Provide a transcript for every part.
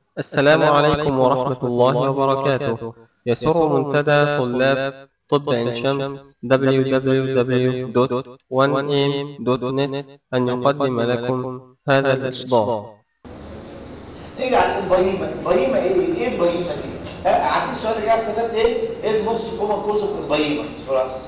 السلام عليكم ورحمة الله وبركاته يسر منتدى طلاب طب عين شمس www.1am.net أن يقدم لكم هذا الإصدار نيجي على البهيمه البهيمه ايه ايه البهيمه دي ها عارفين السؤال اللي جاي استفدت ايه ايه الموست كومن كوز اوف البهيمه ثوراسيس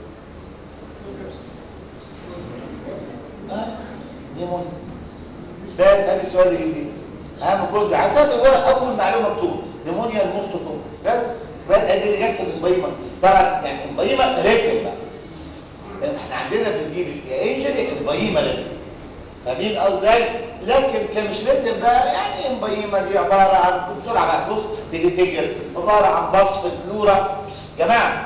ها نيمون بس ادي السؤال اللي يجي اهم كوز عاده هو اول معلومه مكتوبه نيمونيا الموست كومن بس بس ادي اللي جت في البهيمه طبعا يعني البهيمه ريتم بقى احنا عندنا بنجيب يا انجري البهيمه ريتم فاهمين ازاي لكن كمش ريتم بقى يعني البهيمه دي عباره عن بسرعه بقى بص تيجي تجري عباره عن بصف بلورا جماعه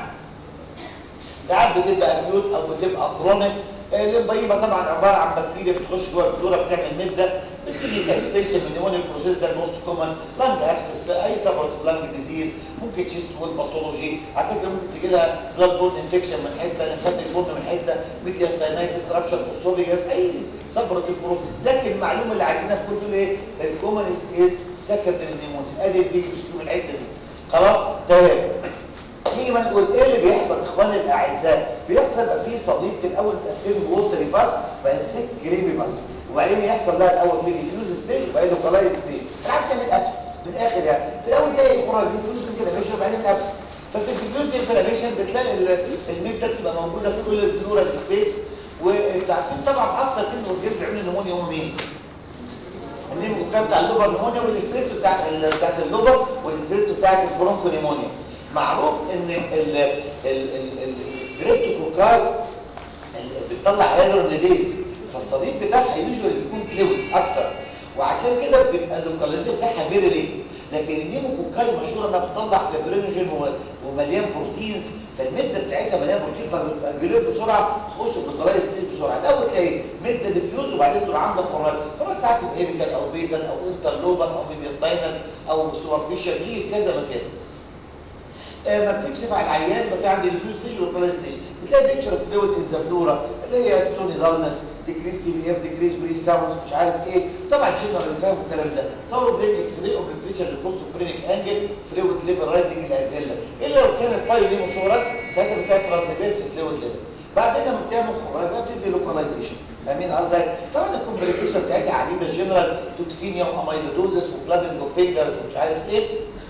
ساعات بتبقى اكيوت او بتبقى كرونيك البهيمه طبعا عباره عن بكتيريا بتخش جوه البلورا بتعمل مده بتيجي كاكستنشن من نيمونيك بروسيس ده الموست كومن لانج ابسس اي سبورت لانج ديزيز ممكن تشيست وول باثولوجي على فكره ممكن تجي لها بلاد بورن انفكشن من حته لمفاتيك بورن من حته ميدياستاينايتس رابشر اوسوفيجاس اي سبورت البروسيس لكن المعلومه اللي عايزينها في كل ايه الكومن از سكندري نيمونيا ادي دي مش من الحته دي خلاص تمام نيجي بقى نقول ايه اللي بيحصل اخواني الاعزاء بيحصل بقى فيه صديد في الاول تاثير ووتري باس بعد ثيك جريمي باس وبعدين يحصل ده الاول في ديفيوز ستيج وبعدين لوكالايز ستيج انا عارف تعمل ابسس من الاخر يعني في الاول تلاقي الخراج ديفيوز كده ماشي وبعدين ابسس ففي الديفيوز انفلاميشن بتلاقي الميده بتبقى موجوده في كل البلورال سبيس وانتوا عارفين طبعا اكتر كلمه اورجيز بيعملوا نمونيا هم مين؟ النيموكوكا بتاع اللوبر نمونيا والستريبتو بتاعت بتاعت اللوبر والستريبتو بتاعت البرونكو نمونيا معروف ان الستريبتوكوكاي بتطلع هيدرونيديز فالصديد بتاعها يوجوالي بيكون فلويد اكتر وعشان كده بتبقى اللوكاليزيشن بتاعها فيري ليت لكن النيموكوكاي مشهوره انها بتطلع فيبرينوجين ومليان بروتينز فالمده بتاعتها مليان بروتين فالجلوب بسرعه تخش في اللوكالايز بسرعه الاول تلاقي مده ديفيوز وبعدين تروح عامله خراج خراج ساعات تبقى هيبيكال او بيزل او انترلوبر او ميديستاينال او سوبرفيشال يجي في كذا مكان ما بتكشف على العيان يبقى في عندي ديفيوز ستيج ولوكالايز ستيج بتلاقي بيكتشر اوف فلويد ان ذا بلورا اللي هي ستوني دالنس ديكريس تي في اف ديكريس بري ساوند مش عارف ايه طبعا جنرال فاهم الكلام ده صوروا برين اكس راي اوبريتشر للبوستوفرينيك انجل فلويد ليفل رايزنج الاكزيلا الا لو كانت باي نيموثوراكس ساعتها بتلاقي ترانسفيرس فلويد ليفل بعدين لما بتعمل خراج بقى بتدي لوكاليزيشن فاهمين قصدي طبعا الكومبليكيشن بتاعتها عديده جنرال توكسيميا واميلودوزس وكلابنج اوف فينجرز ومش عارف ايه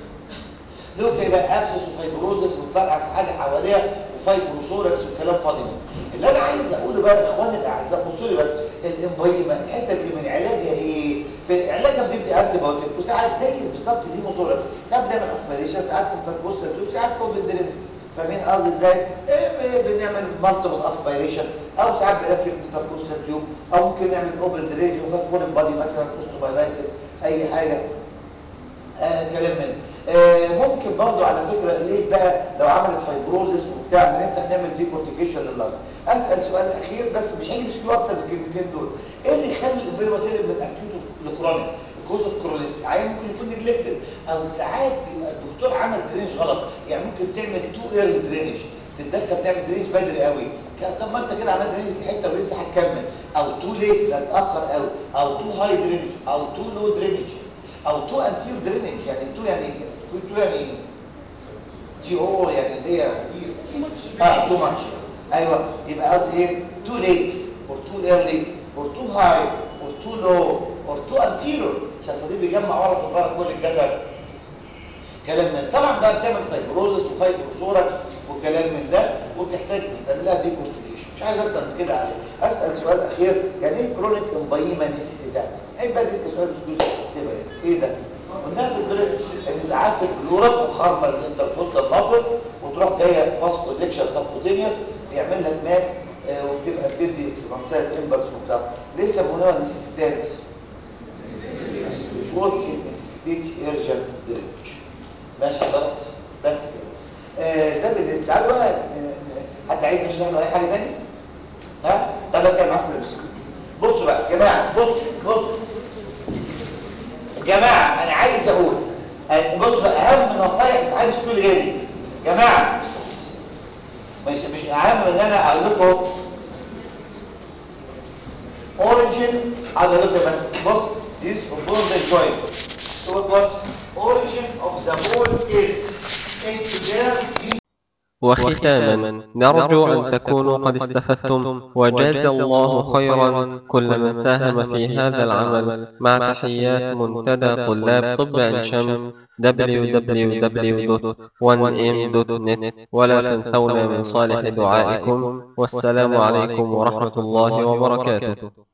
لو يبقى ابسس وفايبروزس وتفرقع في حاجه حواليها وفايبروسوركس والكلام فاضي اللي انا عايز اقوله بقى اخواني الاعزاء بصوا لي بس الامبايما الحته دي من علاجها ايه في علاجها بتدي انتي بايوتيك وساعات زي بالظبط دي مصورة ساعات بنعمل اسبريشن ساعات انتركوست تيوب ساعات كوفيد درينج فاهمين قصدي ازاي إيه بنعمل مالتيبل اسبيريشن او ساعات بنركب انتركوست تيوب او ممكن نعمل اوبن درينج وفي فورن بادي مثلا اوستومايلايتس اي حاجه آه كلام من آه ممكن برضو على فكرة ليه بقى لو عملت فايبروزس وبتاع بنفتح نعمل ديكورتيكيشن لللنج اسال سؤال اخير بس مش هيجي بسكيو اكتر من الكلمتين دول ايه اللي يخلي البيضه تقلب من اكيوت لكرونيك كوز اوف كرونيست عيان ممكن يكون نجلكتد او ساعات بيبقى الدكتور عمل درينج غلط يعني ممكن تعمل تو ايرلي درينج تتدخل تعمل درينج بدري قوي طب ما انت كده عملت درينج في حته ولسه هتكمل او تو ليت لا اتاخر قوي او تو هاي درينج او تو لو درينج او تو انتير درينج يعني تو يعني تو يعني تي او يعني اللي هي اه تو ماتش ايوه يبقى قصدي ايه تو ليت اور تو ايرلي اور تو هاي اور تو لو اور تو انتيرور عشان الصديق بيجمع ورا في البارك كل الجدل كلام من طبعا بقى بتعمل فايبروزس وفايبروسوركس وكلام من ده وبتحتاج تعمل لها ديكورتيكيشن مش عايز اكتر من كده عليه اسال سؤال اخير يعني ايه كرونيك امبايما نيسيسيتات هيبقى دي سؤال مش سيبها ايه ده قلنا في البريد ان ساعات البلورال وخرمه الانتركوستال ماسل وتروح جايه باس كوليكشن سبكوتينيوس بيعمل لك ماس آه وبتبقى بتدي اكسبانسات امبلس وبتاع ليه سموها نيسيسيتات بوز نيسيسيتيتش ايرجنت درينج ماشي حضرتك بس كده آه ده بالنسبه تعالوا بقى آه حد عايز يشرح له اي حاجه ثانيه ها طب اتكلم معاكم في الامسك بصوا بقى يا جماعه بصوا بصوا جماعه انا عايز اقول بصوا بقى اهم نصايح مش عايز تقول غيري جماعه مش مش اهم ان انا اقول لكم اوريجين هذا لكم بس بص ديس اوبوزنت جوينت what was origin of the ball is ectoderm وختاما نرجو أن تكونوا قد استفدتم وجاز الله خيرا كل من ساهم في هذا العمل مع تحيات منتدى طلاب طب عين شمس www.1m.net ولا تنسونا من صالح دعائكم والسلام عليكم ورحمة الله وبركاته